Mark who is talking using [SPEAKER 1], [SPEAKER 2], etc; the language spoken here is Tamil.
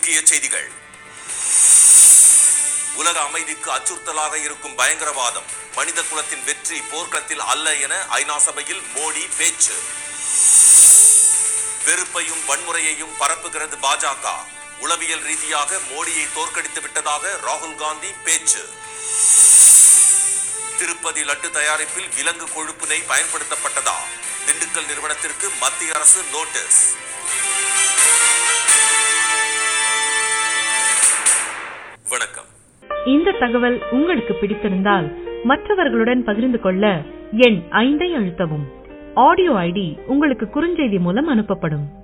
[SPEAKER 1] முக்கிய செய்திகள் உலக அமைதிக்கு அச்சுறுத்தலாக இருக்கும் பயங்கரவாதம் மனித குலத்தின் வெற்றி போர்க்களத்தில் அல்ல என ஐநா சபையில் மோடி பேச்சு வெறுப்பையும் வன்முறையையும் பரப்புகிறது பாஜக உளவியல் ரீதியாக மோடியை தோற்கடித்து விட்டதாக ராகுல் காந்தி பேச்சு திருப்பதி லட்டு தயாரிப்பில் விலங்கு கொழுப்பு நெய் பயன்படுத்தப்பட்டதா திண்டுக்கல் நிறுவனத்திற்கு மத்திய அரசு நோட்டீஸ் வணக்கம்
[SPEAKER 2] இந்த தகவல் உங்களுக்கு பிடித்திருந்தால் மற்றவர்களுடன் பகிர்ந்து கொள்ள எண் ஐந்தை அழுத்தவும் ஆடியோ ஐடி உங்களுக்கு குறுஞ்செய்தி மூலம் அனுப்பப்படும்